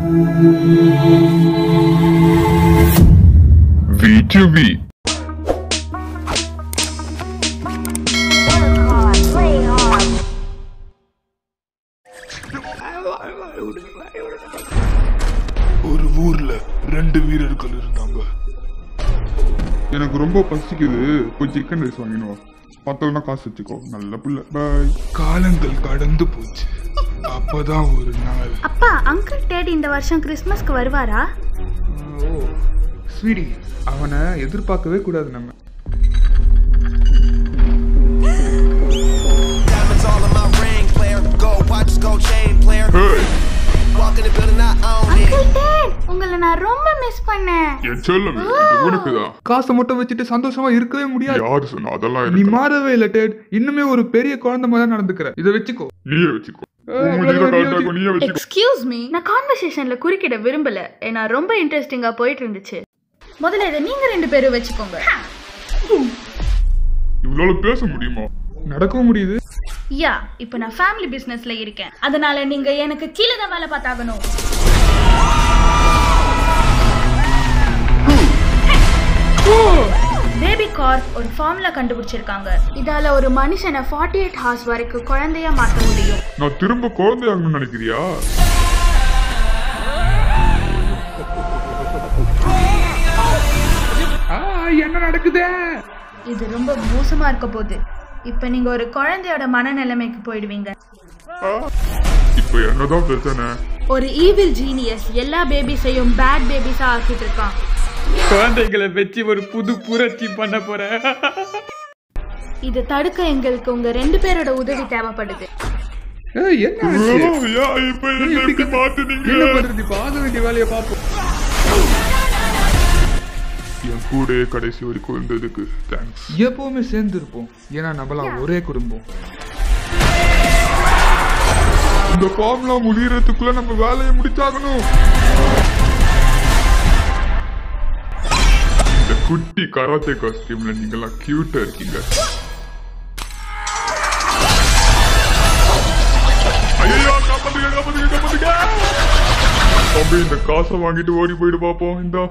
VTV ஒரு ஊர்ல ரெண்டு வீரர்கள் இருந்தாங்க எனக்கு ரொம்ப பசிக்குது போய் சிக்கன் ரைஸ் வாங்கினு வா பத்தலனா காசு வச்சுக்கோ நல்ல பிள்ளை பாய் காலங்கள் கடந்து போச்சு அப்பதான் ஒரு நாள் அப்பா அங்கிள் டேடி இந்த வருஷம் கிறிஸ்மஸ்க்கு வருவாரா ஓ ஸ்வீடி அவனை எதிர்பார்க்கவே கூடாது நம்ம Diamonds all in my ring, player. Gold watch, gold chain, player. Walk in the building, I own it. Uncle dad உங்களை நான் ரொம்ப மிஸ் பண்ணேன் என் செல்லமே இது உனக்குதான் காசை மட்டும் வச்சுட்டு சந்தோஷமா இருக்கவே முடியாது யாரு சொன்னா அதெல்லாம் நீ எனக்கு மாறவே இல்லை டேட் இன்னுமே ஒரு பெரிய குழந்தை மாதிரி தான் நடந்துக்கிற இதை வச்சுக்கோ நீயே வச்சுக்கோ ஏய், உன் முடியல அவ்வளவுதான், correct ஆ இருக்கும், நீயே வச்சுக்கோ எக்ஸ்கியூஸ் மீ நான் கான்வர்சேஷன்ல குறுக்கிட விரும்பல ஏன்னா ரொம்ப இன்ட்ரெஸ்டிங்கா போயிட்டு இருந்துச்சு முதல்ல இதை நீங்க ரெண்டு பேரும் வச்சுக்கோங்க இவ்வளவு பேச முடியுமா நடக்கவும் முடியுது யா இப்போ நான் ஃபேமிலி பிசினஸ்ல இருக்கேன் அதனால நீங்க எனக்கு கீழே தான் வேலை பார்த்தாகணும் பேபி கார்ப் ஒரு ஃபார்முலா கண்டுபிடிச்சிருக்காங்க இதால ஒரு மனுஷனை ஃபார்ட்டி எயிட் ஹார்ஸ் வரைக்கும் குழந்தையா மாற்ற முடியும் நான் திரும்ப குழந்தையாகணும்னு நினைக்கிறியா ஆ என்ன நடக்குதே இது ரொம்ப மோசமா இருக்க போகுது இப்போ நீங்க ஒரு குழந்தையோட மனநிலைமைக்கு போயிடுவீங்க இப்ப என்னதான் பிரச்சனை ஒரு ஈவில் ஜீனியஸ் எல்லா பேபிஸையும் பேட் பேபிஸா ஆக்கிட்டு இருக்கான் குழந்தைகளை வச்சு ஒரு புது புரட்சி பண்ண போறேன் இது தடுக்க எங்களுக்கு உங்க ரெண்டு பேரோட உதவி தேவைப்படுது ஏய், என்ன ஆச்சு? ஐயா, இப்ப என்ன இப்படி மாத்துனீங்க என்ன பண்றது இப்ப ஆக வேண்டிய வேலையை பார்ப்போம் என் கூட கடைசி வரைக்கும் இருந்ததுக்கு தேங்க்ஸ் எப்பவுமே சேர்ந்து இருப்போம் ஏன்னா நம்மளாம் ஒரே குடும்பம் இந்த ஃபார்ம்லாம் முடியறதுக்குள்ள நம்ம வேலையை முடிச்சாகணும் இந்த குட்டி கராத்தே காஸ்டியூம்ல நீங்கெல்லாம் கியூட்டா இருக்கீங்க ஐயோ காப்பாத்துங்க காப்பாத்துங்க காப்பாத்துங்க தம்பி இந்த காசை வாங்கிட்டு ஓடி போயிட்டு பாப்போம் இந்த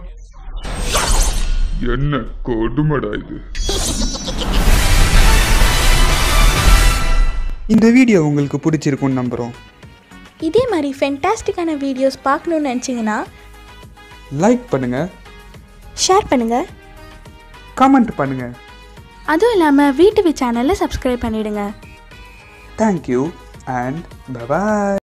என்ன கொடுமடா இது இந்த வீடியோ உங்களுக்கு பிடிச்சிருக்கும்னு நம்புகிறோம் இதே மாதிரி ஃபென்டாஸ்டிக்கான வீடியோஸ் பார்க்கணுன்னு நினச்சிங்கன்னா லைக் பண்ணுங்கள் ஷேர் பண்ணுங்கள் கமெண்ட் பண்ணுங்கள் அதுவும் இல்லாமல் வீட்டு சேனலை சப்ஸ்கிரைப் பண்ணிவிடுங்க தேங்க்யூ அண்ட் பபாய்